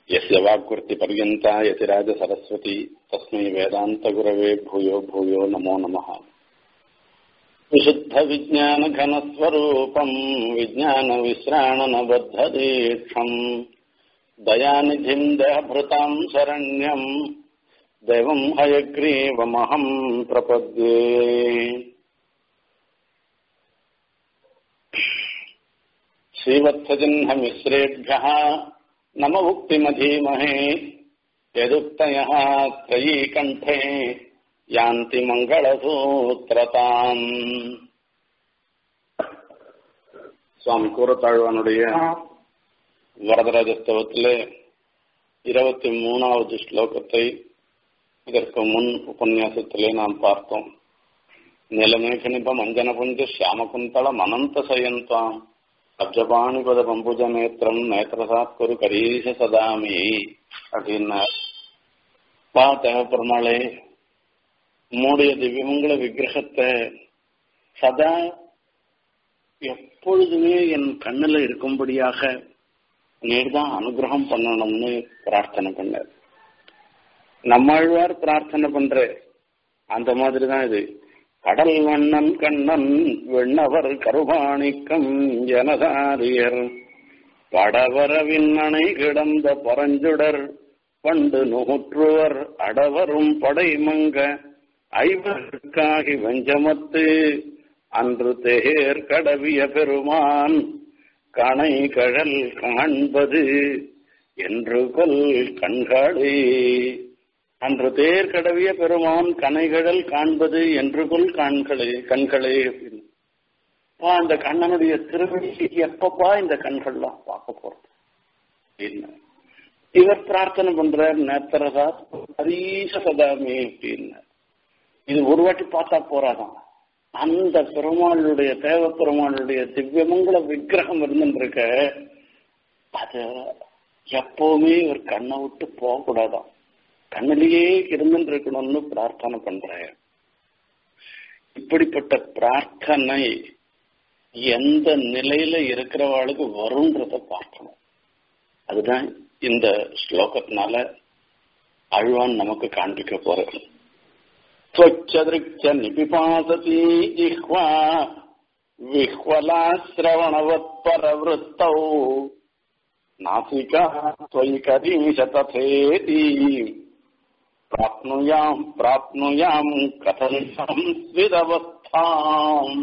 यस्य वाक्वृत्तिपर्यन्ता यतिराजसरस्वती तस्मै वेदान्तगुरवे भूयो भूयो नमो नमः विशुद्धविज्ञानघनस्वरूपम् विज्ञानविश्राणनबद्धदीक्षम् दयानिधिम् दयभृताम् शरण्यम् दैवम् हयग्रीवमहम् प्रपद्ये श्रीवत्सजिह्नमिश्रेभ्यः नमभुक्तिमधीमहे यदुक्तयः त्रयी कण्ठे யாந்தி மங்களசூத்திரதாம் சுவாமி கூறத்தாழ்வானுடைய வரதராஜஸ்தவத்தில் இருபத்தி மூணாவது ஸ்லோகத்தை இதற்கு முன் உபன்யாசத்திலே நாம் பார்த்தோம் நிலமேகனிபம் அஞ்சனபுஞ்ச சியாமகுந்தளம் அனந்த சயந்தாம் அப்ஜபாணிபத பம்புஜ நேத்திரம் நேத்திரசாத் குரு கரீச சதாமி அப்படின்னார் பா தேவப்பெருமாளே உம்முடைய திவ்யமங்கள விக்கிரகத்தை சதா எப்பொழுதுமே என் கண்ணில் இருக்கும்படியாக நீர்தான் அனுகிரகம் பண்ணணும்னு பிரார்த்தனை பண்ணார் நம்மாழ்வார் பிரார்த்தனை பண்ற அந்த மாதிரி தான் இது கடல் வண்ணன் கண்ணன் வெண்ணவர் கருபாணிக்கம் ஜனதாரியர் படவரவின் அணை கிடந்த பரஞ்சுடர் பண்டு நுகுற்றுவர் அடவரும் படைமங்க ஐவருக்காகி வெஞ்சமத்து அன்று தேர் கடவிய பெருமான் கணை கழல் காண்பது என்று கொல் கண்களே அன்று தேர் கடவிய பெருமான் கனைகழல் காண்பது என்று கொல் காண்களே கண்களே அந்த கண்ணனுடைய திருவடி எப்பப்பா இந்த கண்கள்லாம் பார்க்க போறது என்ன இவர் பிரார்த்தனை பண்றார் நேத்திரதா ஹரீச சதாமி அப்படின்னு இது ஒரு வாட்டி பார்த்தா போறாதான் அந்த பெருமாளுடைய தேவ பெருமாளுடைய திவ்யமங்கள விக்கிரகம் இருந்துருக்க அது எப்பவுமே ஒரு கண்ணை விட்டு போகக்கூடாதான் கண்ணிலேயே இருந்துட்டு இருக்கணும்னு பிரார்த்தனை பண்ற இப்படிப்பட்ட பிரார்த்தனை எந்த நிலையில இருக்கிறவாளுக்கு வரும்ன்றத பார்க்கணும் அதுதான் இந்த ஸ்லோகத்தினால அழ்வான் நமக்கு காண்பிக்க போறது स्वच्छदृक्ष निपिपासती जिह्वा विह्वलाश्रवणवत्परवृत्तौ नासिका त्वयि करीश तथेति प्राप्नुयाम् प्राप्नुयाम् कथम् संस्विदवस्थाम्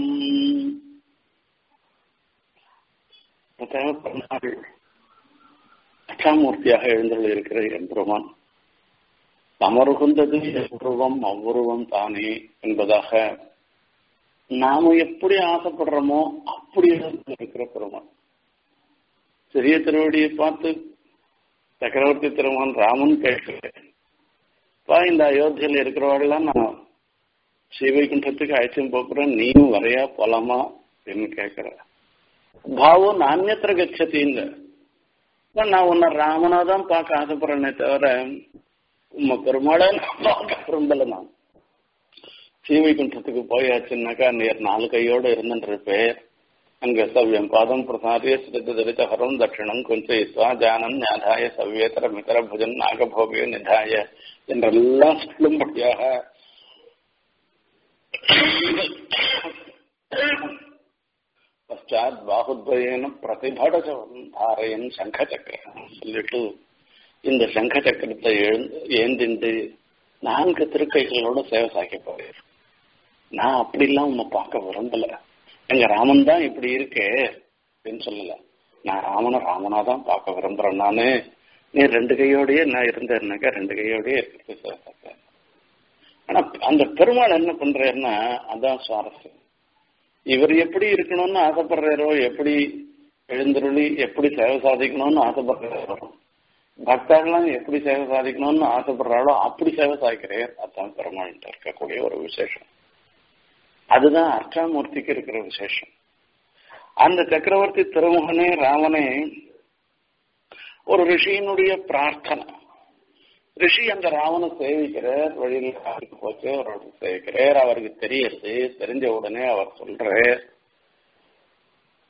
அச்சாமூர்த்தியாக எழுந்துள்ள இருக்கிற எம்பெருமான் அமருகுந்தது உருவம் அவ்வுருவம் தானே என்பதாக நாம எப்படி ஆசைப்படுறோமோ அப்படி இருக்கிற பெருமான் சிறிய திருவடியை பார்த்து சக்கரவர்த்தி திருமான் ராமன் கேட்கிறேன் இந்த அயோத்தியில் இருக்கிறவர்கள்லாம் நான் ஸ்ரீவைகுண்டத்துக்கு அழைச்சும் போக்குறேன் நீயும் வரையா போலாமா அப்படின்னு கேட்கிற பாவோ நானியத்திர கட்சத்திங்க நான் உன்னை ராமனா தான் பார்க்க ஆசைப்படுறேனே தவிர உம்ம பெருமாளை பார்க்க விரும்பல நான் ஸ்ரீவைகுண்டத்துக்கு போயாச்சுன்னாக்கா நேர் நாலு கையோடு இருந்துருப்பேன் அங்க சவ்யம் பாதம் பிரசாரிய சித்த தரித்த ஹரம் தட்சிணம் குஞ்சயித்வா ஜானம் ஞாதாய சவ்யேதர மிதர புஜன் நாகபோகிய நிதாய என்றெல்லாம் சொல்லும்படியாக பஷாத் பாகுத்வயேன பிரதிபடஜம் தாரையன் சங்க சக்கரம் சொல்லிட்டு இந்த சங்க சக்கரத்தை எழுந்து ஏந்திண்டு நான்கு திருக்கைகளோட சேவை சாய்க்க போறேன் நான் அப்படிலாம் உன்னை பார்க்க விரும்பல எங்க ராமன் தான் இப்படி இருக்கே அப்படின்னு சொல்லல நான் ராமனை ராமனா தான் பார்க்க விரும்புறேன் நானு நீ ரெண்டு கையோடயே நான் இருந்தேன்னாக்கா ரெண்டு கையோடயே இருக்கிறது சேவை சாய்க்கிறேன் ஆனா அந்த பெருமாள் என்ன பண்றாருன்னா அதான் சுவாரஸ்யம் இவர் எப்படி இருக்கணும்னு ஆசைப்படுறாரோ எப்படி எழுந்தருளி எப்படி சேவை சாதிக்கணும்னு ஆசைப்படுறாரோ பக்தர்கள்லாம் எப்படி சேவை சாதிக்கணும்னு ஆசைப்படுறாளோ அப்படி சேவை சாதிக்கிறேன் அதான் பெருமாள்கிட்ட இருக்கக்கூடிய ஒரு விசேஷம் அதுதான் அர்ச்சாமூர்த்திக்கு இருக்கிற விசேஷம் அந்த சக்கரவர்த்தி திருமுகனே ராமனே ஒரு ரிஷியினுடைய பிரார்த்தனை ரிஷி அந்த ராவனை சேவிக்கிறார் வழியில் காட்டுக்கு போச்சு அவரோட சேவிக்கிறார் அவருக்கு தெரியுது தெரிஞ்ச உடனே அவர் சொல்றார்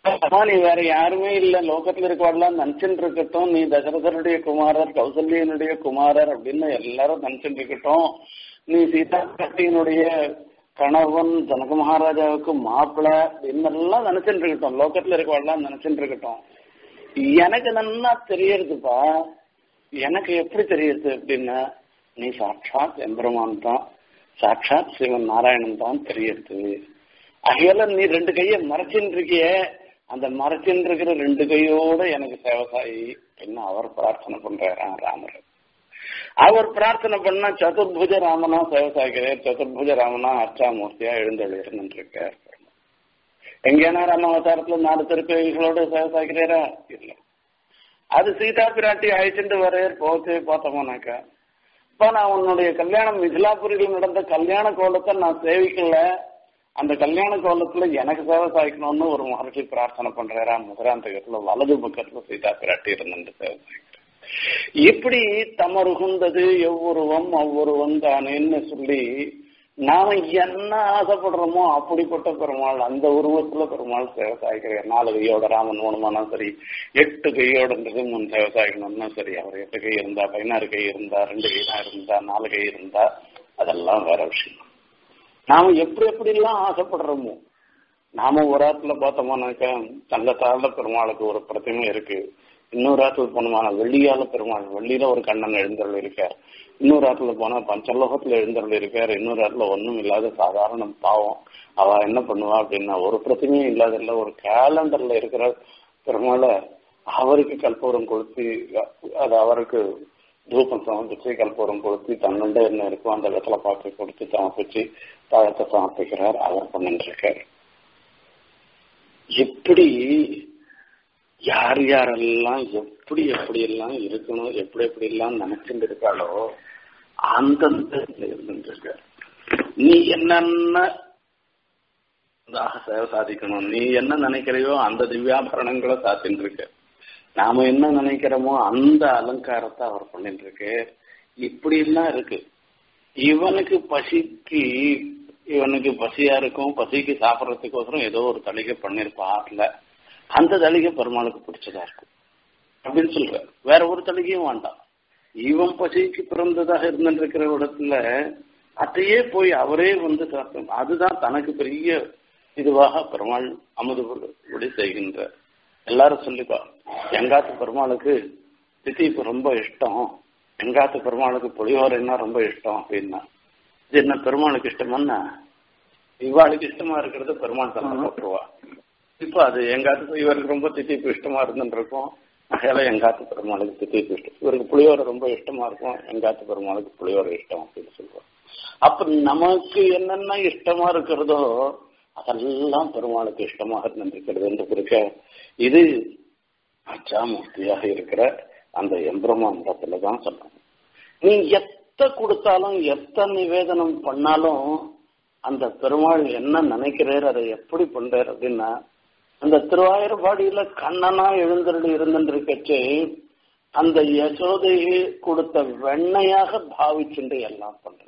அம்மா நீ வேற யாருமே இல்ல லோகத்துல இருக்கவாடலாம் நினைச்சுட்டு இருக்கட்டும் நீ தசரதனுடைய குமாரர் கௌசல்யனுடைய குமாரர் அப்படின்னு எல்லாரும் நினைச்சுட்டு இருக்கட்டும் நீ சீதா கட்டியினுடைய கணவன் ஜனக மகாராஜாவுக்கு மாப்பிள்ளை என்னெல்லாம் நினைச்சுட்டு இருக்கட்டும் லோகத்துல இருக்கவாடலாம் நினைச்சுட்டு இருக்கட்டும் எனக்கு நன்னா தெரியறதுப்பா எனக்கு எப்படி தெரியுது அப்படின்னா நீ சாட்சாத் எம்பெருமான் தான் சாட்சாத் சிவன் நாராயணன் தான் தெரியுது அகையால நீ ரெண்டு கைய மறைச்சின்னு இருக்கியே அந்த மறைச்சின்னு இருக்கிற ரெண்டு கையோட எனக்கு சேவசாயி என்ன அவர் பிரார்த்தனை பண்றாராம் ராமர் அவர் பிரார்த்தனை பண்ணா சதுர்புஜ ராமனா சேவசாய்க்கிறார் சதுர்புஜ ராமனா அர்ச்சாமூர்த்தியா எழுந்தொழி இருந்துருக்கார் எங்கேனா ராமாவதாரத்துல நாலு திருப்பதிகளோட சேவசாய்க்கிறாரா இல்லை அது சீதா பிராட்டி அழைச்சிட்டு வரையர் போச்சு பார்த்தோம்னாக்கா இப்ப நான் உன்னுடைய கல்யாணம் மிதிலாபுரியில் நடந்த கல்யாண கோலத்தை நான் சேவிக்கல அந்த கல்யாண கோலத்துல எனக்கு சேவை சாய்க்கணும்னு ஒரு மகர்ஷி பிரார்த்தனை பண்றாரா முதலாந்தகத்துல வலது பக்கத்துல சீதா பிராட்டி இருந்துட்டு சேவை சாய்க்கிறேன் இப்படி தமருகுந்தது எவ்வுருவம் அவ்வுருவம் தானேன்னு சொல்லி நாம என்ன ஆசைப்படுறோமோ அப்படிப்பட்ட பெருமாள் அந்த உருவத்துல பெருமாள் சேவை சாய்க்கிறார் நாலு கையோட ராமன் ஓணுமானா சரி எட்டு கையோட முன் சேவை சாய்க்கணும்னா சரி அவர் எட்டு கை இருந்தா பதினாறு கை இருந்தா ரெண்டு கை தான் இருந்தா நாலு கை இருந்தா அதெல்லாம் வேற விஷயம் நாம எப்படி எப்படி எல்லாம் ஆசைப்படுறோமோ நாம ஒரு ஆத்துல பார்த்தோம்னாக்கா தங்கத்தால பெருமாளுக்கு ஒரு பிரதிமை இருக்கு இன்னொரு ஆத்துல போனோமான வெள்ளியால பெருமாள் வெள்ளியில ஒரு கண்ணன் எழுந்தருள் இருக்கார் இன்னொரு ஆத்துல போனா பஞ்சலோகத்துல எழுந்தருள் இருக்கார் இன்னொரு ஆத்துல ஒண்ணும் இல்லாத சாதாரண பாவம் அவ என்ன பண்ணுவா அப்படின்னா ஒரு பிரச்சனையும் இல்லாத இல்ல ஒரு கேலண்டர்ல இருக்கிற பெருமாளை அவருக்கு கற்பூரம் கொளுத்தி அது அவருக்கு தூபம் சமர்ப்பிச்சு கற்பூரம் கொளுத்தி தன்னுண்ட என்ன இருக்கோ அந்த வெத்தலை பாக்கு கொடுத்து சமர்ப்பிச்சு பழத்தை சமர்ப்பிக்கிறார் அவர் பண்ணிட்டு இருக்காரு எப்படி யார் யாரெல்லாம் எப்படி எப்படி எல்லாம் இருக்கணும் எப்படி எப்படி எல்லாம் நினைச்சுட்டு இருக்காளோ அந்தந்த இருந்துட்டு நீ என்னென்ன சேவை சாதிக்கணும் நீ என்ன நினைக்கிறையோ அந்த திவ்யாபரணங்களை சாத்தின்னு இருக்க நாம என்ன நினைக்கிறோமோ அந்த அலங்காரத்தை அவர் பண்ணிட்டு இருக்கு இப்படி எல்லாம் இருக்கு இவனுக்கு பசிக்கு இவனுக்கு பசியா இருக்கும் பசிக்கு சாப்பிடறதுக்கோசரம் ஏதோ ஒரு தளிகை பண்ணிருப்பா ஆற்றுல அந்த தளிகை பெருமாளுக்கு பிடிச்சதா இருக்கும் அப்படின்னு சொல்ற வேற ஒரு தளிகையும் வேண்டாம் இவன் பசிக்கு பிறந்ததாக இருந்துருக்கிற இடத்துல அதையே போய் அவரே வந்து சாப்பிடும் அதுதான் தனக்கு பெரிய இதுவாக பெருமாள் அமுதுபடி செய்கின்ற எல்லாரும் சொல்லிப்பா எங்காத்து பெருமாளுக்கு தித்திப்பு ரொம்ப இஷ்டம் எங்காத்து பெருமாளுக்கு புளியோரைன்னா ரொம்ப இஷ்டம் அப்படின்னா இது என்ன பெருமாளுக்கு இஷ்டமான்னா இவாளுக்கு இஷ்டமா இருக்கிறது பெருமாள் தலை போட்டுருவா இப்ப அது எங்காத்து இவருக்கு ரொம்ப தித்திப்பு இஷ்டமா இருந்துருக்கும் அகையால எங்காத்து பெருமாளுக்கு தித்திப்பு இஷ்டம் இவருக்கு புளியோரை ரொம்ப இஷ்டமா இருக்கும் எங்காத்து பெருமாளுக்கு புளியோரை இஷ்டம் அப்படின்னு சொல்லுவோம் அப்ப நமக்கு என்னென்ன இஷ்டமா இருக்கிறதோ அதெல்லாம் பெருமாளுக்கு இஷ்டமாக இருந்திருக்கிறது என்று இருக்க இது அச்சாமூர்த்தியாக இருக்கிற அந்த எம்பிரமான் இடத்துல தான் சொல்லணும் நீ எத்த கொடுத்தாலும் எத்த நிவேதனம் பண்ணாலும் அந்த பெருமாள் என்ன நினைக்கிறார் அதை எப்படி பண்றார் அப்படின்னா அந்த திருவாயூர்பாடியில கண்ணனா எழுந்தருள் இருந்துருக்கச்சு அந்த யசோதையை கொடுத்த வெண்ணையாக பாவிச்சுண்டு எல்லாம் பண்றாரு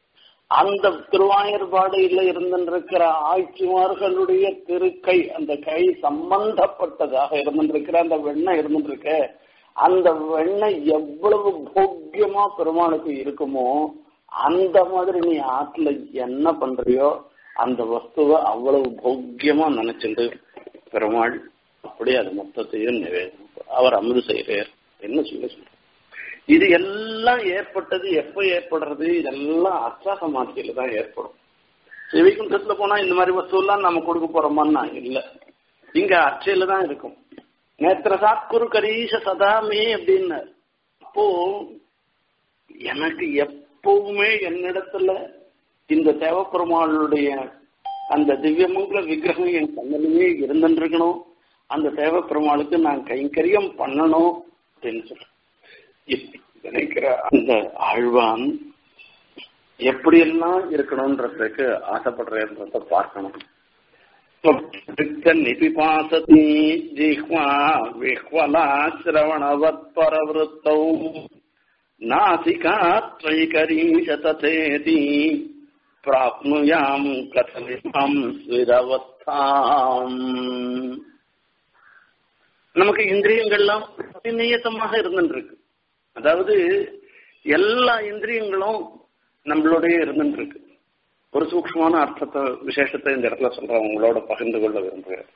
அந்த திருவாயூர்பாடியில இருந்திருக்கிற ஆட்சிமார்களுடைய திருக்கை அந்த கை சம்பந்தப்பட்டதாக இருந்திருக்கிற அந்த வெண்ணெய் இருந்திருக்க அந்த வெண்ணெய் எவ்வளவு போக்கியமா பெருமாளுக்கு இருக்குமோ அந்த மாதிரி நீ ஆற்றுல என்ன பண்றியோ அந்த வஸ்துவை அவ்வளவு போக்கியமா நினைச்சுட்டு பெருமாள் அப்படியே அது மொத்தத்தையும் நிவேதனம் அவர் அமுது செய்கிறார் என்ன சொல்ல சொல்ற இது எல்லாம் ஏற்பட்டது எப்ப ஏற்படுறது இதெல்லாம் அர்ச்சா சமாதியில தான் ஏற்படும் சிவைகுண்டத்துல போனா இந்த மாதிரி வஸ்து எல்லாம் நம்ம கொடுக்க போறோமான்னா இல்ல இங்க அர்ச்சையில தான் இருக்கும் நேத்திரசாத்குரு கரீஷ சதாமே அப்படின்னு அப்போ எனக்கு எப்பவுமே என்னிடத்துல இந்த தேவப்பெருமாளுடைய அந்த திவ்யமங்கல விக்கிரகம் என் கண்ணிலேயே இருந்துருக்கணும் அந்த தேவப்பெருமாளுக்கு நான் கைங்கரியம் பண்ணணும் அப்படின்னு சொல்றேன் நினைக்கிற அந்த ஆழ்வான் எப்படியெல்லாம் இருக்கணும்ன்றதுக்கு ஆசைப்படுறத பார்க்கணும் நிபிபாசதி ஜிஹ்வா விஹ்வலா சிரவணவத் பரவருத்தௌ நாசிகாத்ரைகரீஷ ததேதி பிராப்னுயாம் கதமிமாம் ஸ்விரவஸ்தாம் நமக்கு இந்திரியங்கள்லாம் நியத்தமாக இருந்துருக்கு அதாவது எல்லா இந்திரியங்களும் நம்மளுடைய இருந்துருக்கு ஒரு சூக்ஷ்மமான அர்த்தத்தை விசேஷத்தை இந்த இடத்துல சொல்றேன் உங்களோட பகிர்ந்து கொள்ள விரும்புகிறேன்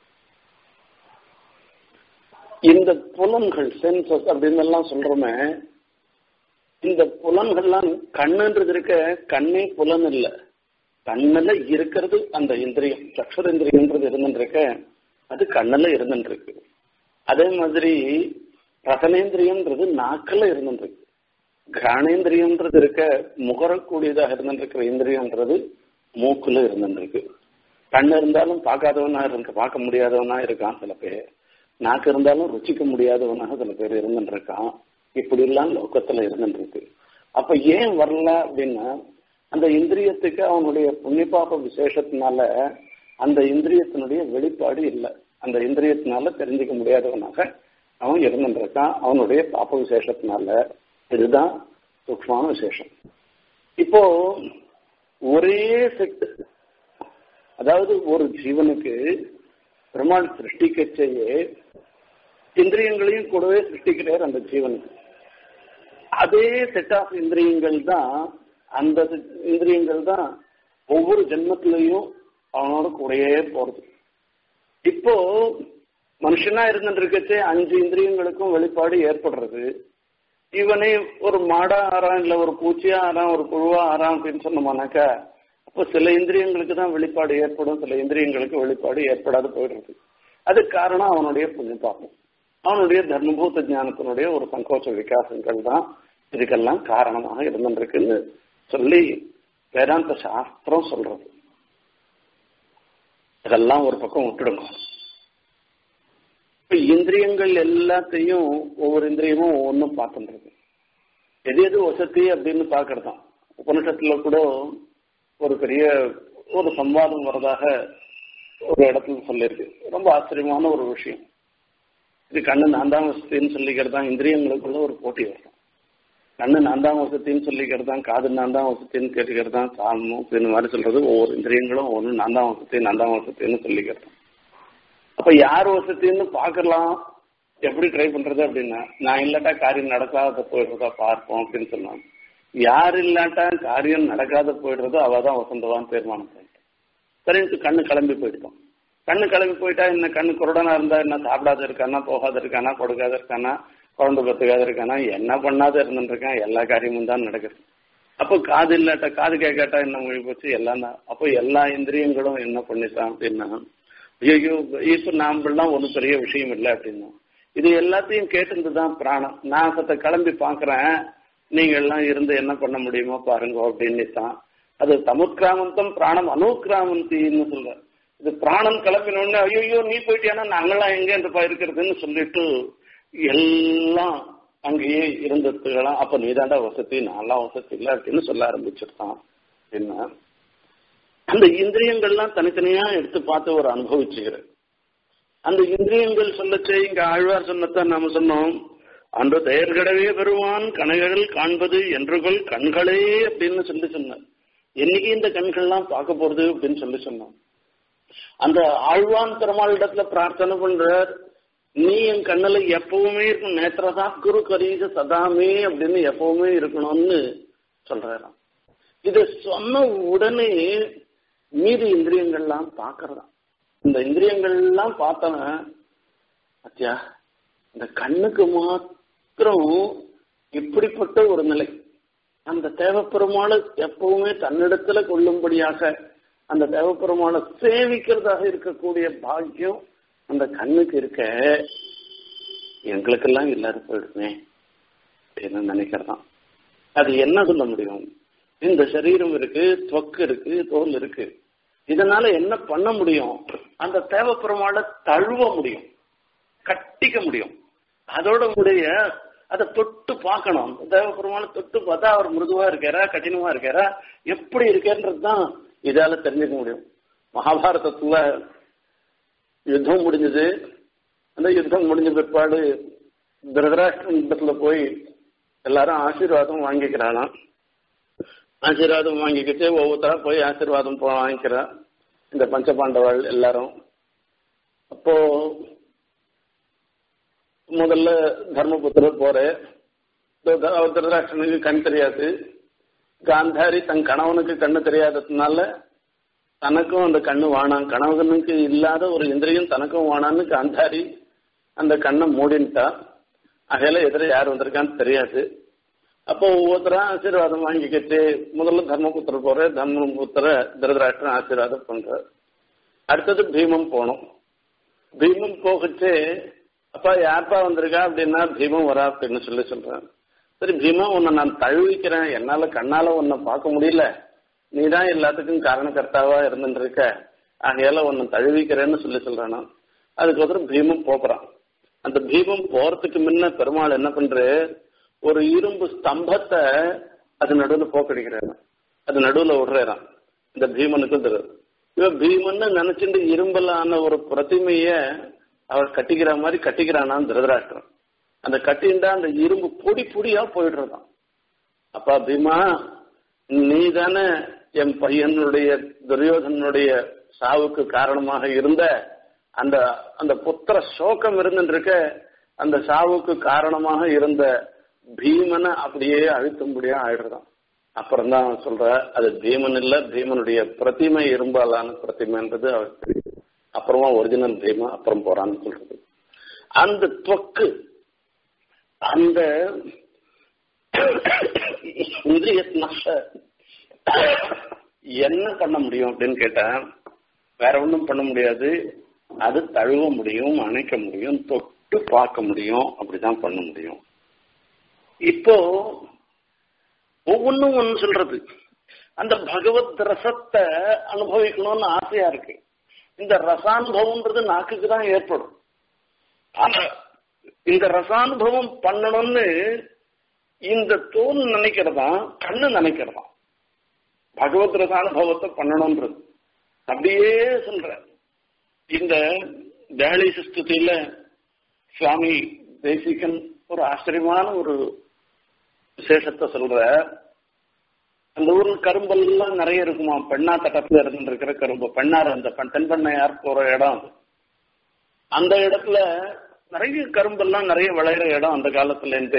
இந்த புலன்கள் சென்சஸ் அப்படின்னு எல்லாம் சொல்றோமே இந்த புலன்கள்லாம் கண்ணுன்றது இருக்க கண்ணே புலன் இல்ல கண்ணுல இருக்கிறது அந்த இந்திரியம் சக்ஷரேந்திரியன்றது இருந்துருக்க அது கண்ணுல இருந்துருக்கு அதே மாதிரி ரசனேந்திரியம்ன்றது நாக்கில் இருந்துருக்கு கிராணேந்திரியம்ன்றது இருக்க முகரக்கூடியதாக இருந்துருக்கிற இந்திரியம்ன்றது மூக்குல இருந்துருக்கு கண்ணு இருந்தாலும் பார்க்காதவனா இருக்க பார்க்க முடியாதவனா இருக்கான் சில பேர் நாக்கு இருந்தாலும் ருச்சிக்க முடியாதவனாக சில பேர் இருந்துருக்கான் இப்படி எல்லாம் லோக்கத்துல இருந்துருக்கு அப்ப ஏன் வரல அப்படின்னா அந்த இந்திரியத்துக்கு அவனுடைய புண்ணியபாப விசேஷத்தினால அந்த இந்திரியத்தினுடைய வெளிப்பாடு இல்லை அந்த இந்திரியத்தினால தெரிஞ்சுக்க முடியாதவனாக அவன் இருந்துருக்கான் அவனுடைய பாப்ப விசேஷத்தினால இதுதான் சூக்மான விசேஷம் இப்போ ஒரே செட்டு அதாவது ஒரு ஜீவனுக்கு பெருமாள் சிருஷ்டிக்கச்சேயே இந்திரியங்களையும் கூடவே சிருஷ்டிக்கிறார் அந்த ஜீவனுக்கு அதே செட் ஆஃப் இந்திரியங்கள் தான் அந்த இந்திரியங்கள் தான் ஒவ்வொரு ஜென்மத்திலையும் அவனோட கூடயே போறது இப்போ மனுஷனா இருந்துட்டு இருக்கச்சே அஞ்சு இந்திரியங்களுக்கும் வெளிப்பாடு ஏற்படுறது இவனே ஒரு மாடா ஆறான் இல்ல ஒரு பூச்சியா ஆறான் ஒரு புழுவா ஆறான் அப்படின்னு சொன்னோம்னாக்கா அப்போ சில இந்திரியங்களுக்கு தான் வெளிப்பாடு ஏற்படும் சில இந்திரியங்களுக்கு வெளிப்பாடு ஏற்படாது போயிடுறது அதுக்கு காரணம் அவனுடைய புண்ணியபாபம் அவனுடைய தர்மபூத ஞானத்தினுடைய ஒரு சங்கோச்ச விகாசங்கள் தான் இதுக்கெல்லாம் காரணமாக இருந்துருக்குன்னு சொல்லி வேதாந்த சாஸ்திரம் சொல்றது இதெல்லாம் ஒரு பக்கம் விட்டுடுங்க இப்ப இந்திரியங்கள் எல்லாத்தையும் ஒவ்வொரு இந்திரியமும் ஒவ்வொன்றும் பார்த்துருக்கு எது எது வசதி அப்படின்னு பார்க்கறதான் உபனிஷத்துல கூட ஒரு பெரிய ஒரு சம்வாதம் வரதாக ஒரு இடத்துல சொல்லியிருக்கு ரொம்ப ஆச்சரியமான ஒரு விஷயம் இது கண்ணு நான் தான் வசதின்னு சொல்லிக்கிறது தான் இந்திரியங்களுக்குள்ள ஒரு போட்டி வரும் கண்ணு நான் தான் வசதின்னு சொல்லிக்கிறது தான் காது நான் தான் வசதின்னு கேட்டுக்கிறது தான் சாமம் இந்த மாதிரி சொல்றது ஒவ்வொரு இந்திரியங்களும் ஒன்று நான் தான் வசதி நான் தான் வசதின்னு சொல்லிக்கிறது அப்ப யார் வசதின்னு பார்க்கலாம் எப்படி ட்ரை பண்றது அப்படின்னா நான் இல்லாட்டா காரியம் நடக்காத போயிடுறதா பார்ப்போம் அப்படின்னு சொன்னாங்க யார் இல்லாட்டா காரியம் நடக்காத போயிடுறதோ அவ தான் வசந்தவான்னு தீர்மானம் பண்ணிட்டேன் சரின்ட்டு கண்ணு கிளம்பி போயிட்டோம் கண்ணு கிளம்பி போயிட்டா என்ன கண்ணு குருடனா இருந்தா என்ன சாப்பிடாத இருக்கானா போகாத இருக்கானா கொடுக்காத இருக்கானா குழந்தை பத்துக்காத இருக்கானா என்ன பண்ணாத இருந்துருக்கான் எல்லா காரியமும் தான் நடக்குது அப்போ காது இல்லாட்டா காது கேட்காட்டா என்ன மொழி போச்சு எல்லாம் தான் அப்போ எல்லா இந்திரியங்களும் என்ன பண்ணிட்டான் அப்படின்னா ஐயோ இப்போ நாமெல்லாம் ஒன்றும் பெரிய விஷயம் இல்லை அப்படின்னா இது எல்லாத்தையும் கேட்டிருந்துதான் பிராணம் நான் சத்த கிளம்பி பார்க்குறேன் நீங்க எல்லாம் இருந்து என்ன பண்ண முடியுமோ பாருங்க அப்படின்னு தான் அது தமுத்கிராமந்தம் பிராணம் அனுக்கிராமந்தின்னு சொல்ற இது பிராணம் கிளம்பினோடனே ஐயோ நீ போயிட்டியானா நாங்களாம் எங்க இருப்பா இருக்கிறதுன்னு சொல்லிட்டு எல்லாம் அங்கேயே இருந்ததுலாம் அப்ப நீதாண்டா வசதி நான்லாம் வசதி இல்லை அப்படின்னு சொல்ல ஆரம்பிச்சிருக்கான் என்ன அந்த இந்திரியங்கள்லாம் தனித்தனியா எடுத்து பார்த்து ஒரு அனுபவிச்சுக்கிறேன் அந்த இந்திரியங்கள் சொல்லச்சே இங்க ஆழ்வார் சொன்னதான் நாம சொன்னோம் அன்று பெயர்கடவே பெறுவான் கணைகள் காண்பது என்றுகள் கண்களே அப்படின்னு சொல்லி சொன்னார் என்னைக்கு இந்த கண்கள்லாம் பார்க்க போறது அப்படின்னு சொல்லி சொன்னோம் அந்த ஆழ்வான் பெருமாள் இடத்துல பிரார்த்தனை பண்றார் நீ என் கண்ணுல எப்பவுமே இருக்கும் நேத்திரதா குரு கரீச சதாமே அப்படின்னு எப்பவுமே இருக்கணும்னு சொல்றாராம் இதை சொன்ன உடனே மீதி இந்திரியங்கள்லாம் பார்க்கறதாம் இந்த இந்திரியங்கள்லாம் பார்த்தவன் அத்தியா இந்த கண்ணுக்கு மாத்திரம் இப்படிப்பட்ட ஒரு நிலை அந்த தேவப்பெருமாளை எப்பவுமே தன்னிடத்துல கொள்ளும்படியாக அந்த தேவப்பெருமாளை சேவிக்கிறதாக இருக்கக்கூடிய பாக்கியம் அந்த கண்ணுக்கு இருக்க எங்களுக்கெல்லாம் இல்லாத போயிடுமே அப்படின்னு நினைக்கிறதான் அது என்ன சொல்ல முடியும் இந்த சரீரம் இருக்கு தொக்கு இருக்கு தோல் இருக்கு இதனால என்ன பண்ண முடியும் அந்த தேவப்பெருமாளை தழுவ முடியும் கட்டிக்க முடியும் அதோட உடைய அதை தொட்டு பார்க்கணும் தேவப்பெருமாளை தொட்டு பார்த்தா அவர் மிருதுவா இருக்காரா கடினமா இருக்காரா எப்படி இருக்கேன்றது தான் இதால தெரிஞ்சுக்க முடியும் மகாபாரதத்துல யுத்தம் முடிஞ்சது அந்த யுத்தம் முடிஞ்ச பிற்பாடு திருதராஷ்டிரத்துல போய் எல்லாரும் ஆசீர்வாதம் வாங்கிக்கிறாளாம் ஆசீர்வாதம் வாங்கிக்கிட்டு ஒவ்வொருத்தரா போய் ஆசீர்வாதம் போ வாங்கிக்கிறா இந்த பஞ்சபாண்டவள் எல்லாரும் அப்போ முதல்ல தர்மபுத்திரர் போற திருதராட்சனுக்கு கண் தெரியாது காந்தாரி தன் கணவனுக்கு கண்ணு தெரியாததுனால தனக்கும் அந்த கண்ணு வானாம் கணவனுக்கு இல்லாத ஒரு இந்திரியம் தனக்கும் வானான்னு காந்தாரி அந்த கண்ணை மூடின்ட்டா அகையில எதிர யார் வந்திருக்கான்னு தெரியாது அப்போ ஒவ்வொருத்தரா ஆசீர்வாதம் வாங்கிக்கிட்டு முதல்ல தர்மபுத்திரர் போற தர்மபுத்திர திருதராஷ்டிரன் ஆசீர்வாதம் பண்ற அடுத்தது பீமம் போனோம் பீமம் போகச்சு அப்பா யார்ப்பா வந்திருக்கா அப்படின்னா பீமம் வரா அப்படின்னு சொல்லி சொல்றேன் சரி பீமா உன்னை நான் தழுவிக்கிறேன் என்னால கண்ணால உன்னை பார்க்க முடியல நீ தான் எல்லாத்துக்கும் காரணக்கர்த்தாவா இருந்துட்டு இருக்க ஆகையால உன்னை தழுவிக்கிறேன்னு சொல்லி சொல்றானா அதுக்கப்புறம் பீமம் போகிறான் அந்த பீமம் போறதுக்கு முன்ன பெருமாள் என்ன பண்ற ஒரு இரும்பு ஸ்தம்பத்தை அது நடுவில் போக்கடிக்கிறான் அது நடுவில் விடுறான் இந்த பீமனுக்கும் தெரியும் இவன் பீமன்னு நினைச்சிட்டு இரும்பலான ஒரு பிரதிமைய அவர் கட்டிக்கிற மாதிரி கட்டிக்கிறானான்னு திருதராஷ்டிரம் அந்த கட்டிண்டா அந்த இரும்பு பொடி பொடியா போயிடுறதான் அப்பா பீமா நீ தானே என் பையனுடைய துரியோதனுடைய சாவுக்கு காரணமாக இருந்த அந்த அந்த புத்திர சோகம் இருந்துருக்க அந்த சாவுக்கு காரணமாக இருந்த பீமனை அப்படியே அழுத்தும்படியா ஆயிடுறான் அப்புறம் தான் சொல்ற அது பீமன் இல்ல பீமனுடைய பிரதிமை இரும்பாலான பிரதிமைன்றது அவருக்கு தெரியுது அப்புறமா ஒரிஜினல் பீமா அப்புறம் போறான்னு சொல்றது அந்த தொக்கு அந்த இந்திரியத்தினால என்ன பண்ண முடியும் அப்படின்னு கேட்டா வேற ஒன்றும் பண்ண முடியாது அது தழுவ முடியும் அணைக்க முடியும் தொட்டு பார்க்க முடியும் அப்படிதான் பண்ண முடியும் இப்போ ஒவ்வொன்றும் ஒன்று சொல்றது அந்த பகவத் ரசத்தை அனுபவிக்கணும்னு ஆசையா இருக்கு இந்த ரசானுபவம்ன்றது நாக்குக்கு தான் ஏற்படும் ஆனா இந்த ரசானுபவம் பண்ணணும்னு இந்த தோல் நினைக்கிறதா கண்ணு நினைக்கிறதா பகவத் ரசானுபவத்தை பண்ணணும்ன்றது அப்படியே சொல்ற இந்த தேளி சுஸ்துதியில சுவாமி தேசிகன் ஒரு ஆச்சரியமான ஒரு விசேஷத்தை சொல்ற அந்த ஊர்ல கரும்பெல்லாம் நிறைய இருக்குமா பெண்ணா தட்டத்துல இருந்து இருக்கிற கரும்பு பெண்ணார் அந்த தென் பண்ணையார் போற இடம் அந்த இடத்துல நிறைய கரும்பெல்லாம் நிறைய விளையிற இடம் அந்த காலத்துல இருந்து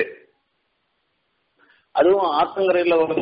அதுவும் ஆத்தங்கரையில ஒரு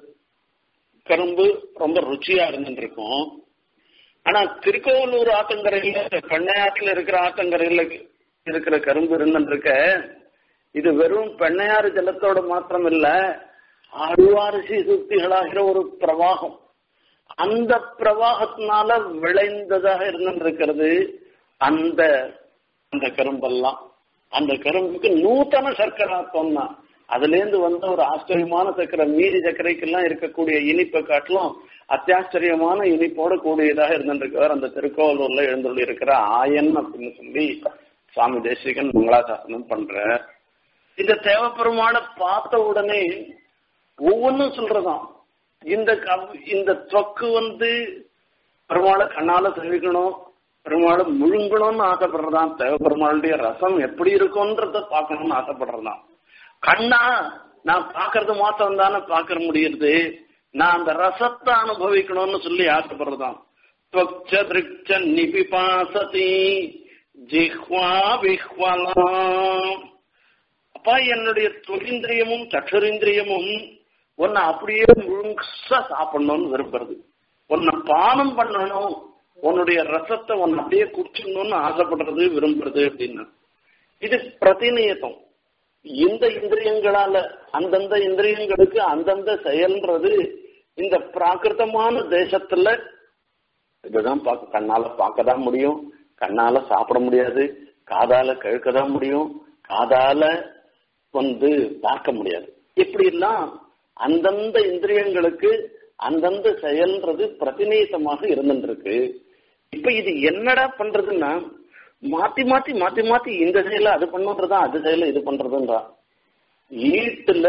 கரும்பு ரொம்ப ருச்சியா இருந்துட்டு இருக்கும் ஆனா திருக்கோவலூர் ஆத்தங்கரையில பெண்ணையாற்றுல இருக்கிற ஆத்தங்கரையில இருக்கிற கரும்பு இருந்துட்டு இருக்க இது வெறும் பெண்ணையாறு ஜலத்தோட மாத்திரம் இல்ல ஆழ்வாரிசி சுத்திகளாகிற ஒரு பிரவாகம் அந்த பிரவாகத்தினால விளைந்ததாக இருந்திருக்கிறது அந்த அந்த கரும்பெல்லாம் அந்த கரும்புக்கு நூத்தன சர்க்கராத்தம்னா அதுல இருந்து வந்த ஒரு ஆச்சரியமான சர்க்கரை மீதி சர்க்கரைக்கெல்லாம் இருக்கக்கூடிய இனிப்பை காட்டிலும் அத்தியாச்சரியமான இனிப்போட கூடியதாக இருந்திருக்கிறார் அந்த திருக்கோவலூர்ல எழுந்துள்ள இருக்கிற ஆயன் அப்படின்னு சொல்லி சுவாமி தேசிகன் மங்களாசாசனம் பண்ற இந்த தேவப்பெருமான பார்த்த உடனே ஒவ்வொன்றும் சொல்றதாம் இந்த இந்த தொக்கு வந்து பெருமாளை கண்ணால தெரிவிக்கணும் பெருமாளை முழுங்கணும்னு ஆசைப்படுறதான் தேவப்பெருமாளுடைய ரசம் எப்படி இருக்கும்ன்றத பார்க்கணும்னு ஆசைப்படுறதான் கண்ணா நான் பாக்குறது மாத்திரம் தானே பாக்க முடியுது நான் அந்த ரசத்தை அனுபவிக்கணும்னு சொல்லி ஆசைப்படுறதான் त्वक्च दृक्च நிபிபாசதி ஜிஹ்வா விஹ்வலாம் அப்பா என்னுடைய தொழிந்திரியமும் சற்றுரிந்திரியமும் உன்னை அப்படியே முழுசா சாப்பிடணும்னு விரும்புறது உன்னை பானம் பண்ணணும் உன்னுடைய ரசத்தை உன்னை அப்படியே குடிச்சிடணும்னு ஆசைப்படுறது விரும்புறது அப்படின்னு இது பிரதிநியத்தம் இந்த இந்திரியங்களால அந்தந்த இந்திரியங்களுக்கு அந்தந்த செயல்ன்றது இந்த பிராகிருத்தமான தேசத்துல இதுதான் பார்க்க கண்ணால பார்க்க தான் முடியும் கண்ணால சாப்பிட முடியாது காதால கேட்க தான் முடியும் காதால வந்து பார்க்க முடியாது இப்படி எல்லாம் அந்தந்த இந்திரியங்களுக்கு அந்தந்த செயல்ன்றது பிரதிநியத்தமாக இருந்துருக்கு இப்ப இது என்னடா பண்றதுன்னா மாத்தி மாத்தி மாத்தி மாத்தி இந்த செயல அது பண்றதா அது செயல இது பண்றதுன்றா ஈட்டுல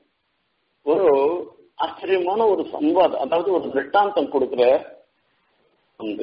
ஒரு ஆச்சரியமான ஒரு சம்வாதம் அதாவது ஒரு திருஷ்டாந்தம் கொடுக்கிற வந்து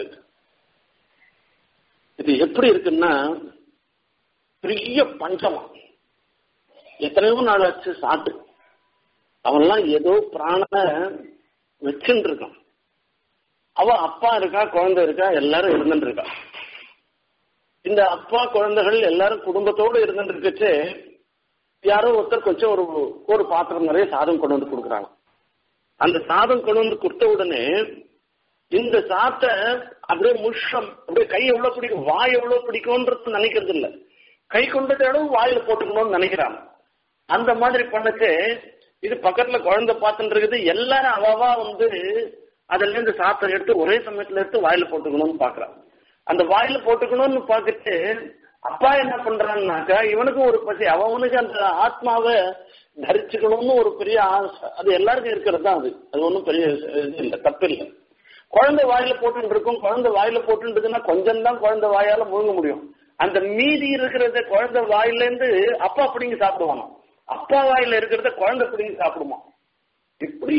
இது எப்படி இருக்குன்னா பெரிய பஞ்சமா எத்தனையோ நாள் ஆச்சு சாட்டு அவன்லாம் ஏதோ பிராண வச்சுட்டு இருக்கான் அவ அப்பா இருக்கா குழந்தை இருக்கா எல்லாரும் இருந்துட்டு இருக்கா இந்த அப்பா குழந்தைகள் எல்லாரும் குடும்பத்தோடு இருந்துட்டு இருக்கச்சு யாரோ ஒருத்தர் கொஞ்சம் ஒரு ஒரு பாத்திரம் நிறைய சாதம் கொண்டு வந்து கொடுக்குறாங்க அந்த சாதம் கொண்டு வந்து கொடுத்த உடனே இந்த சாத்தை அப்படியே முஷம் அப்படியே கை எவ்வளவு பிடிக்கும் வாய் எவ்வளவு பிடிக்கும்ன்றது நினைக்கிறது இல்ல கை கொண்டது அளவு வாயில போட்டுக்கணும்னு நினைக்கிறாங்க அந்த மாதிரி பண்ணச்சு இது பக்கத்துல குழந்தை பார்த்துட்டு இருக்குது எல்லாரும் அவாவா வந்து அதுல இருந்து சாத்தை எடுத்து ஒரே சமயத்துல எடுத்து வாயில போட்டுக்கணும்னு பாக்குறாங்க அந்த வாயில போட்டுக்கணும்னு பாத்துட்டு அப்பா என்ன பண்றான்னாக்கா இவனுக்கும் ஒரு பசி அவனுக்கு அந்த ஆத்மாவை தரிச்சுக்கணும்னு ஒரு பெரிய ஆசை அது எல்லாருக்கும் இருக்கிறது தான் அது அது ஒன்றும் பெரிய இது இல்லை தப்பு இல்லை குழந்தை வாயில போட்டு இருக்கும் குழந்தை வாயில போட்டுருக்குன்னா கொஞ்சம் தான் குழந்தை வாயால முழுங்க முடியும் அந்த மீதி இருக்கிறத குழந்தை வாயில இருந்து அப்பா பிடிங்கி சாப்பிடுவாங்க அப்பா வாயில இருக்கிறத குழந்தை பிடிங்கி சாப்பிடுமா இப்படி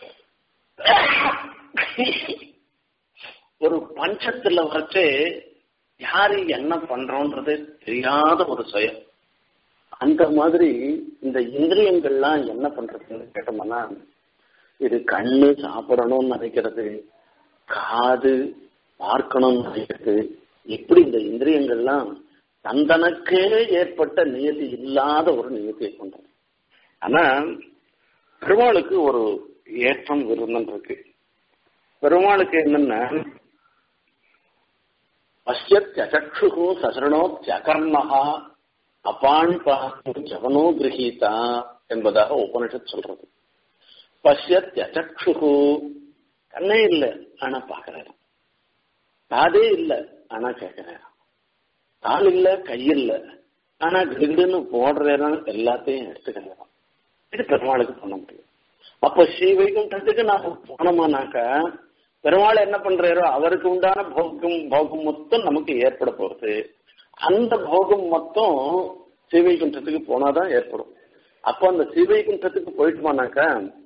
ஒரு பஞ்சத்துல வச்சு யாரு என்ன பண்றோன்றது தெரியாத ஒரு சுயம் அந்த மாதிரி இந்த இந்திரியங்கள்லாம் என்ன பண்றதுன்னு கேட்டோம்னா இது கண்ணு சாப்பிடணும்னு நினைக்கிறது காது பார்க்கணும்னு நினைக்கிறது இப்படி இந்த இந்திரியங்கள்லாம் தந்தனக்கே ஏற்பட்ட நியதி இல்லாத ஒரு நியதியை கொண்டது ஆனா பெருமாளுக்கு ஒரு ஏற்றம் விருந்தம் இருக்கு பெருமாளுக்கு என்னன்னா பசியச்சக்ஷு சசரணோத்யகர்மஹா அபான் பாத்து ஜவனோ கிரகீதா என்பதாக உபனிஷத் சொல்றது பசியச்சக்ஷு கண்ணே இல்லை ஆனா பாக்குறாரு காதே இல்லை ஆனா கேட்கிறாரு கால் இல்ல கை இல்ல ஆனா கிடுன்னு போடுறேன் எல்லாத்தையும் எடுத்துக்கிறாராம் இது பெருமாளுக்கு பண்ண முடியும் அப்ப ஸ்ரீ வைகுண்டத்துக்கு நாம போனோமானாக்கா பெருமாள் என்ன பண்றாரோ அவருக்கு உண்டான போகம் போகம் மொத்தம் நமக்கு ஏற்பட போறது அந்த போகம் மொத்தம் ஸ்ரீவைகுண்டத்துக்கு போனாதான் ஏற்படும் அப்போ அந்த ஸ்ரீவைகுண்டத்துக்கு போயிட்டோமானாக்கா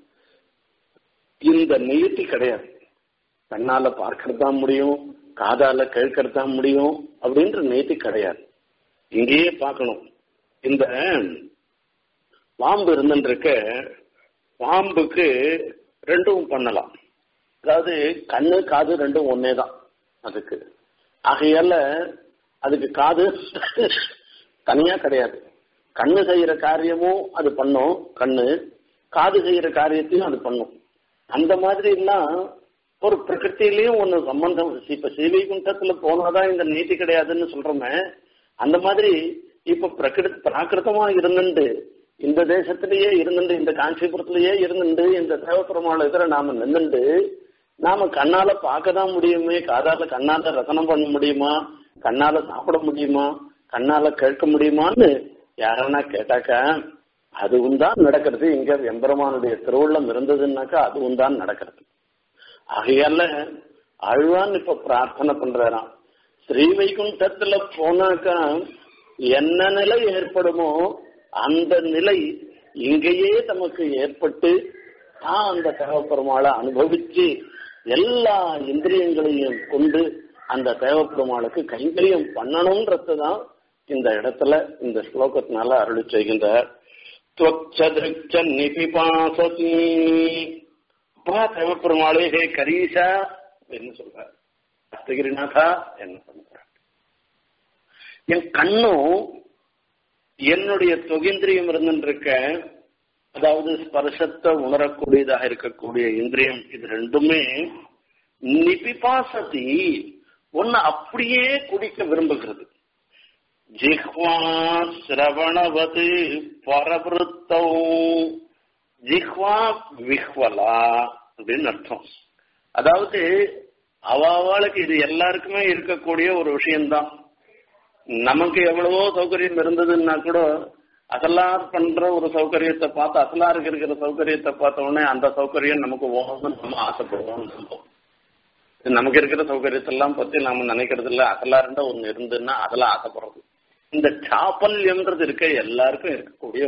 இந்த நியத்தி கிடையாது கண்ணால பார்க்கறது தான் முடியும் காதால கேட்கறது தான் முடியும் அப்படின்ற நியத்தி கிடையாது இங்கேயே பார்க்கணும் இந்த பாம்பு இருந்துருக்க பாம்புக்கு ரெண்டும் பண்ணலாம் அதாவது கண்ணு காது ரெண்டும் ஒன்னே தான் அதுக்கு ஆகையால அதுக்கு காது தனியா கிடையாது கண்ணு செய்யற காரியமும் அது பண்ணும் கண்ணு காது செய்யற காரியத்தையும் அது பண்ணும் அந்த மாதிரி எல்லாம் ஒரு பிரகிருத்திலையும் ஒண்ணு சம்பந்தம் இப்ப ஸ்ரீவைகுண்டத்துல போனாதான் இந்த நீதி கிடையாதுன்னு சொல்றோமே அந்த மாதிரி இப்ப பிரகிருதி பிராகிருத்தமா இருந்துட்டு இந்த தேசத்திலேயே இருந்துட்டு இந்த காஞ்சிபுரத்திலேயே இருந்துட்டு இந்த தேவப்பெருமாள் எதிர நாம நின்றுண்டு நாம கண்ணால பார்க்க தான் முடியுமே காதால கண்ணால ரசனம் பண்ண முடியுமா கண்ணால சாப்பிட முடியுமா கண்ணால கேட்க முடியுமான்னு யாரன்னா கேட்டாக்கா அதுவும் தான் நடக்கிறது இங்க எம்பெருமானுடைய திருவுள்ளம் இருந்ததுன்னாக்கா அதுவும் தான் நடக்கிறது ஆகையால அழ்வான் இப்ப பிரார்த்தனை பண்றாராம் ஸ்ரீவைகுண்டத்துல போனாக்கா என்ன நிலை ஏற்படுமோ அந்த நிலை இங்கேயே நமக்கு ஏற்பட்டு தான் அந்த தேவப்பெருமாளை அனுபவிச்சு எல்லா இந்திரியங்களையும் கொண்டு அந்த தேவப்பெருமாளுக்கு கைங்கரியம் பண்ணணும்ன்றதுதான் இந்த இடத்துல இந்த ஸ்லோகத்தினால அருளி செய்கின்றார் நிபிபாசதி அப்பா தேவப்பெருமாளே ஹே கரீஷா என்ன சொல்றார் அஸ்தகிரிநாதா என்ன பண்றார் என் கண்ணும் என்னுடைய தொகேந்திரியம் இருந்துருக்க அதாவது ஸ்பர்சத்தை உணரக்கூடியதாக இருக்கக்கூடிய இந்திரியம் இது ரெண்டுமே நிபிபாசதி ஒன்னு அப்படியே குடிக்க விரும்புகிறது ஜிஹ்வா சிரவணவது பரவிருத்தோ ஜிஹ்வா விஹ்வலா அப்படின்னு அர்த்தம் அதாவது அவளுக்கு இது எல்லாருக்குமே இருக்கக்கூடிய ஒரு விஷயம்தான் நமக்கு எவ்வளவோ சௌகரியம் இருந்ததுன்னா கூட அசலார் பண்ற ஒரு சௌகரியத்தை பார்த்து அசலாருக்கு இருக்கிற சௌகரியத்தை பார்த்த உடனே அந்த சௌகரியம் நமக்கு ஓகணும்னு நம்ம ஆசைப்படுவோம் நமக்கு இருக்கிற சௌகரியத்தெல்லாம் பத்தி நாம நினைக்கிறது இல்ல அசலாருன்ற ஒண்ணு இருந்துன்னா அதெல்லாம் ஆசைப்படுறது இந்த சாப்பல்யம்ன்றது இருக்க எல்லாருக்கும் இருக்கக்கூடிய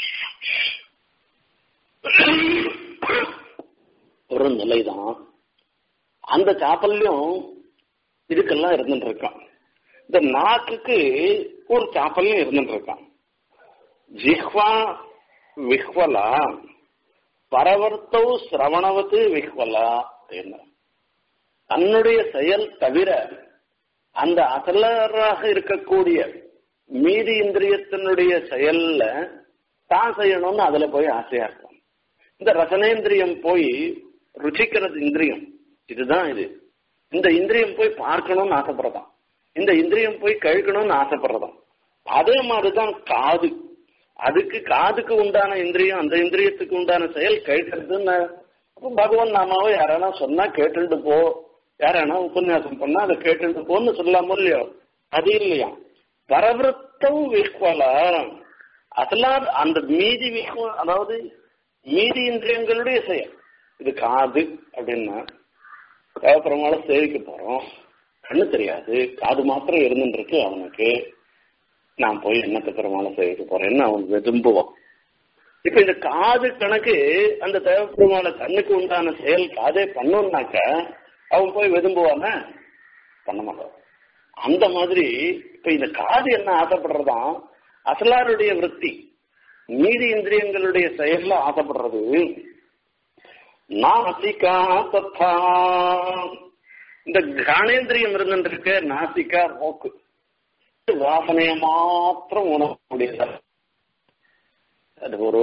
ஒரு நிலைதான் அந்த சாப்பல்யம் இதுக்கெல்லாம் இருந்துட்டு இருக்கான் இந்த நாக்குக்கு ஒரு சாப்பல்யம் இருந்துட்டு இருக்கான் ஜிஹ்வா விஹ்வலா பரவர்த்தௌ சிரவணவத்து விஹ்வலா என்ன தன்னுடைய செயல் தவிர அந்த அசலராக இருக்கக்கூடிய மீதி இந்திரியத்தினுடைய செயல்ல தான் செய்யணும்னு அதுல போய் ஆசையா இருக்கும் இந்த ரசனேந்திரியம் போய் ருச்சிக்கிறது இந்திரியம் இதுதான் இது இந்த இந்திரியம் போய் பார்க்கணும்னு ஆசைப்படுறதாம் இந்த இந்திரியம் போய் கழிக்கணும்னு ஆசைப்படுறதாம் அதே மாதிரிதான் காது அதுக்கு காதுக்கு உண்டான இந்திரியம் அந்த இந்திரியத்துக்கு உண்டான செயல் கேட்கறதுன்னு அப்ப பகவான் நாமாவை யாரானா சொன்னா கேட்டுட்டு போ யாரானா உபன்யாசம் பண்ணா அதை கேட்டுட்டு போன்னு சொல்லாம இல்லையோ அது இல்லையா பரவிருத்தம் விஹ்வலா அதெல்லாம் அந்த மீதி விஹ்வ அதாவது மீதி இந்திரியங்களுடைய செயல் இது காது அப்படின்னா தேவப்பெருமாளை சேவிக்க போறோம் கண்ணு தெரியாது காது மாத்திரம் இருந்துட்டு இருக்கு அவனுக்கு நான் போய் என்னத்தை பெருமாளை சேவிக்க போறேன்னு அவன் விரும்புவான் இப்ப இந்த காது கணக்கு அந்த தேவப்பெருமாளை கண்ணுக்கு உண்டான செயல் காதே பண்ணோம்னாக்க அவன் போய் விரும்புவான பண்ண மாட்டான் அந்த மாதிரி இப்ப இந்த காது என்ன ஆசைப்படுறதான் அசலாருடைய விற்பி மீதி இந்திரியங்களுடைய செயல்ல ஆசைப்படுறது நாசிகா தத்தா இந்த கணேந்திரியம் இருந்துருக்கு நாசிகா மூக்கு வாசனைய மாத்திரம் உணரக்கூடியது அது ஒரு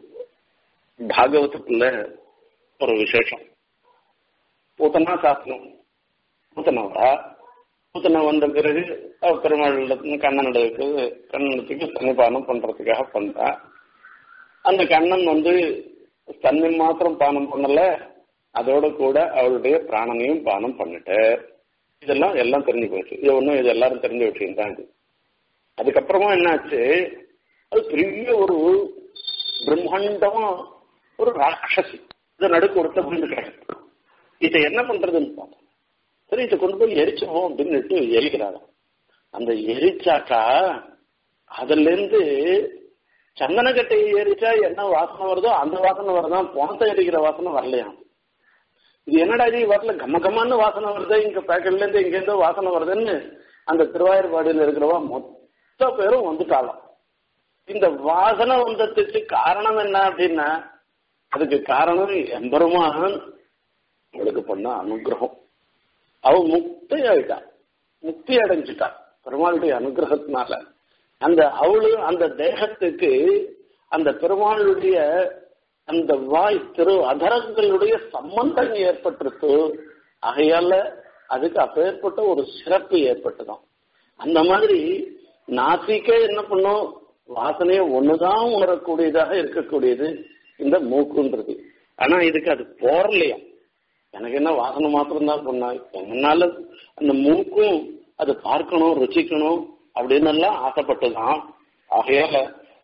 பாகவதத்துல ஒரு விசேஷம் பூத்தனா சாஸ்திரம் பூத்தனா வரா பூத்தனை வந்த பிறகு அவ பெருமாள் கண்ணனுக்கு கண்ணனுக்கு சன்னிபானம் பண்றதுக்காக பண்றா அந்த கண்ணன் வந்து தன்னை மாத்திரம் பானம் பண்ணல அதோட கூட அவளுடைய பிராணனையும் பானம் பண்ணிட்டு இதெல்லாம் எல்லாம் தெரிஞ்சு போச்சு இது ஒன்றும் இது எல்லாரும் தெரிஞ்ச விஷயம் தான் இது அதுக்கப்புறமா என்னாச்சு அது பெரிய ஒரு பிரம்மாண்டமா ஒரு ராட்சசி இதை நடுக்கு ஒருத்த புரிந்து கிடக்கு இதை என்ன பண்றதுன்னு பார்த்தோம் சரி இதை கொண்டு போய் எரிச்சிருவோம் அப்படின்னு எரிக்கிறாங்க அந்த எரிச்சாக்கா அதுல இருந்து சந்தனக்கட்டையை எரிச்சா என்ன வாசனை வருதோ அந்த வாசனை வருதான் பணத்தை எரிக்கிற வாசனை வரலையாம் இது என்னடா இது வரல கம்ம கம்மான்னு வாசனை வருது இங்க பேக்கெட்ல இருந்து இங்க இருந்து வாசனை வருதுன்னு அந்த திருவாயூர்பாடியில் இருக்கிறவா மொத்த பேரும் வந்துட்டாலும் இந்த வாசனை வந்ததுக்கு காரணம் என்ன அப்படின்னா அதுக்கு காரணம் எம்பெருமான் அவளுக்கு பண்ண அனுகிரகம் அவ முக்தி ஆயிட்டா முக்தி அடைஞ்சிட்டா பெருமாளுடைய அனுகிரகத்தினால அந்த அவளு அந்த தேகத்துக்கு அந்த பெருமாளுடைய அந்த வாய் திரு அதரங்களுடைய சம்பந்தம் ஏற்பட்டிருக்கு ஆகையால அதுக்கு அப்பேற்பட்ட ஒரு சிறப்பு ஏற்பட்டுதான் அந்த மாதிரி நாசிக்கே என்ன பண்ணும் வாசனையை ஒண்ணுதான் உணரக்கூடியதாக இருக்கக்கூடியது இந்த மூக்குன்றது ஆனா இதுக்கு அது போறலையா எனக்கு என்ன வாசனை மாத்திரம் தான் பண்ணா என்னால அந்த மூக்கும் அது பார்க்கணும் ருச்சிக்கணும் அப்படின்னு எல்லாம் ஆசைப்பட்டுதான் ஆகையால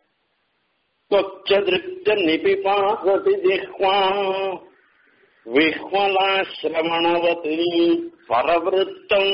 त्वच्चदृक्च निपिपासति जिह्वा विह्वलाश्रवणवती परवृत्तम्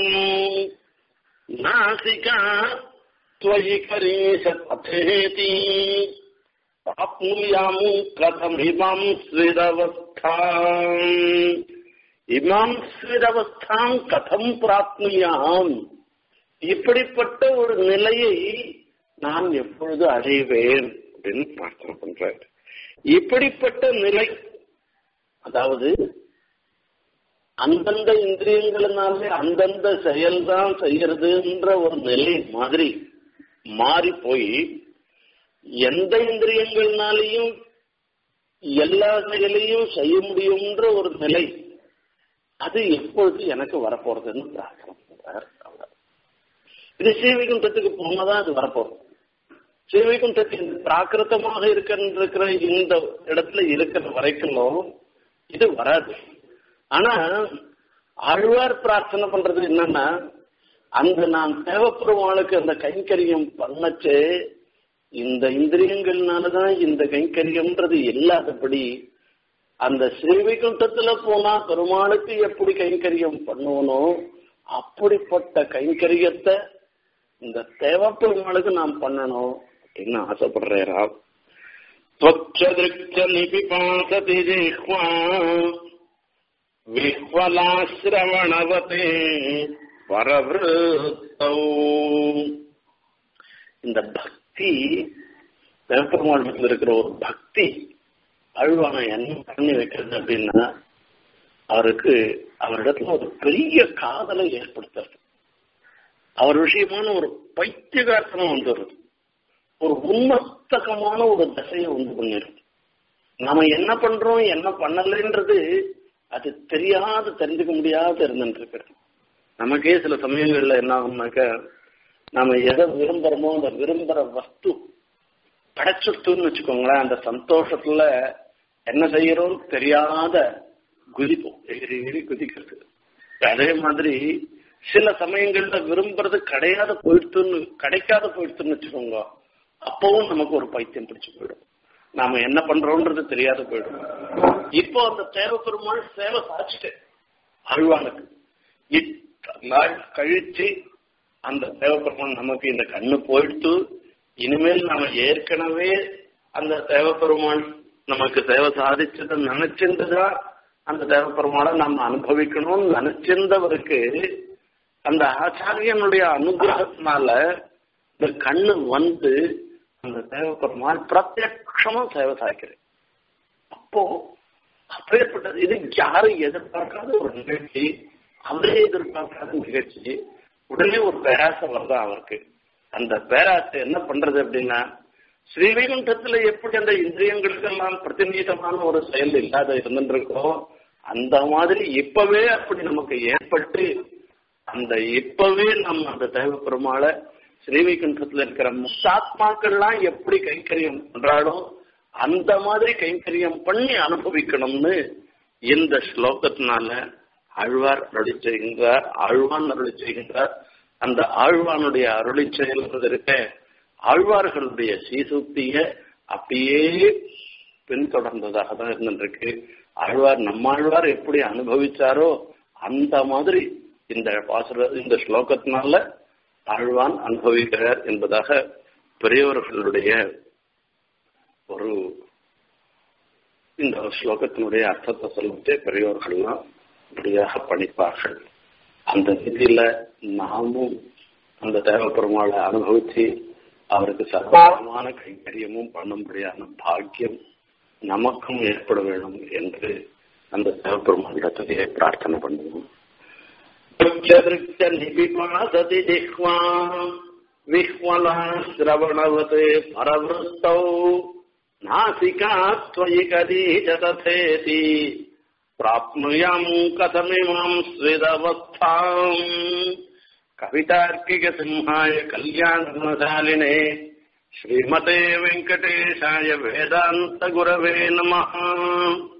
नासिका त्वयि करीश पथेति प्राप्नुयाम् कथमिमाम् स्विदवस्थाम् இமாம் ஸ்விதவஸ்தாம் கதம் பிராப்னுயாம் இப்படிப்பட்ட ஒரு நிலையை நான் எப்பொழுது அடைவேன் அப்படின்னு பிரார்த்தனை பண்றார் இப்படிப்பட்ட நிலை அதாவது அந்தந்த இந்திரியங்களினாலே அந்தந்த செயல்தான் செய்யறதுன்ற ஒரு நிலை மாதிரி மாறி போய் எந்த இந்திரியங்கள்னாலையும் எல்லா செயலையும் செய்ய முடியும்ன்ற ஒரு நிலை அது எப்பொழுது எனக்கு வரப்போறதுன்னு பிரார்த்தனை பண்றார் அவர் இது ஸ்ரீவைகுண்டத்துக்கு போனதான் அது வரப்போறது ஸ்ரீவைகுண்டத்தின் பிராகிருத்தமாக இருக்கிற இந்த இடத்துல இருக்கிற வரைக்கும் இது வராது ஆனா ஆழ்வார் பிரார்த்தனை பண்றது என்னன்னா அந்த நான் தேவைப்படுவாளுக்கு அந்த கைங்கரியம் பண்ணச்சு இந்த இந்திரியங்கள்னாலதான் இந்த கைங்கரியம்ன்றது இல்லாதபடி அந்த ஸ்ரீவைகுண்டத்துல போனா பெருமாளுக்கு எப்படி கைங்கரியம் பண்ணுவனோ அப்படிப்பட்ட கைங்கரியத்தை இந்த தேவப்பெருமாளுக்கு நாம் பண்ணணும் அப்படின்னு ஆசைப்படுறேரா त्वच्चदृक्ष निपिपासति जिह्वा விஹ்வலாசிரவணவதே பரவிருத்தௌ இந்த பக்தி தேவப்பெருமாள் இருக்கிற ஒரு பக்தி அழுவான என்ன பண்ணி வைக்கிறது அப்படின்னா அவருக்கு அவரிடத்துல ஒரு பெரிய காதலை ஏற்படுத்துறது அவர் விஷயமான ஒரு பைத்தியகார்த்தனம் வந்துடுறது ஒரு உன்மஸ்தகமான ஒரு தசையை உண்டு பண்ணிடும் நாம என்ன பண்றோம் என்ன பண்ணலைன்றது அது தெரியாத தெரிஞ்சுக்க முடியாத இருந்துட்டு இருக்கிறது நமக்கே சில சமயங்கள்ல என்ன ஆகும்னாக்க நாம எதை விரும்புறோமோ அந்த விரும்புற வஸ்து கிடைச்சிட்டுன்னு வச்சுக்கோங்களேன் அந்த சந்தோஷத்துல என்ன செய்யறோம் தெரியாத குதிப்போம் எகிரி எகிரி குதிக்கிறது அதே மாதிரி சில சமயங்கள்ல விரும்புறது கிடையாத போயிடுத்துன்னு கிடைக்காத போயிடுத்துன்னு வச்சுக்கோங்க அப்பவும் நமக்கு ஒரு பைத்தியம் பிடிச்சு போயிடும் நாம என்ன பண்றோம்ன்றது தெரியாத போயிடும் இப்போ அந்த தேவ பெருமாள் சேவை சாச்சிட்டு அழுவானுக்கு நாள் கழிச்சு அந்த தேவ பெருமாள் நமக்கு இந்த கண்ணு போயிடுத்து இனிமேல் நாம ஏற்கனவே அந்த தேவ பெருமாள் நமக்கு சேவை சாதிச்சதை நினைச்சிருந்துதான் அந்த தேவ பெருமாளை நம்ம அனுபவிக்கணும்னு நினைச்சிருந்தவருக்கு அந்த ஆச்சாரியனுடைய அனுகிரகத்தினால இந்த கண்ணு வந்து அந்த தேவ பெருமாள் பிரத்யட்சமா சேவை சாய்க்கிறேன் அப்போ அப்பேற்பட்டது இது யாரும் எதிர்பார்க்காத ஒரு நிகழ்ச்சி அவரே எதிர்பார்க்காத நிகழ்ச்சி உடனே ஒரு பேராசை வருதான் அவருக்கு அந்த பேராசை என்ன பண்றது அப்படின்னா ஸ்ரீவைகுண்டத்துல எப்படி அந்த இந்திரியங்களுக்கெல்லாம் பிரதிநிதமான ஒரு செயல் இல்லாத இருந்துருக்கோ அந்த மாதிரி இப்பவே அப்படி நமக்கு ஏற்பட்டு அந்த இப்பவே நம்ம அந்த தேவ பெருமாளை ஸ்ரீவைகுண்டத்துல இருக்கிற முத்தாத்மாக்கள்லாம் எப்படி கைங்கரியம் பண்றாளோ அந்த மாதிரி கைங்கரியம் பண்ணி அனுபவிக்கணும்னு இந்த ஸ்லோகத்தினால ஆழ்வார் அருளி செய்கின்றார் ஆழ்வான் அருளி செய்கின்றார் அந்த ஆழ்வானுடைய அருளி செயல்றது இருக்க ஆழ்வார்களுடைய சீசூக்திய அப்படியே பின்தொடர்ந்ததாக தான் இருந்துருக்கு ஆழ்வார் நம்மாழ்வார் எப்படி அனுபவிச்சாரோ அந்த மாதிரி இந்த பாசுர இந்த ஸ்லோகத்தினால ஆழ்வான் அனுபவிக்கிறார் என்பதாக பெரியவர்களுடைய ஒரு இந்த ஸ்லோகத்தினுடைய அர்த்தத்தை சொல்லிட்டு பெரியவர்கள்லாம் இப்படியாக படிப்பார்கள் அந்த ரீதியில நாமும் அந்த தேவ பெருமாளை அனுபவிச்சு அவருக்கு சர்வமான கைங்கரியமும் பண்ணும்படியான பாக்கியம் நமக்கும் ஏற்பட வேண்டும் என்று அந்த தேவப்பெருமானிடத்திலே பிரார்த்தனை பண்ணுவோம் நிபிமாசதி ஜிஹ்வா விஹ்வலா சிரவணவத் பரவృத்தௌ நாசிகா त्वयि कदीच तथेति प्राप्नुयाम् कथमिमाम् स्विदवस्थाम् कवितार्किकसिंहाय कल्याणशालिने श्रीमते वेङ्कटेशाय वेदान्तगुरवे नमः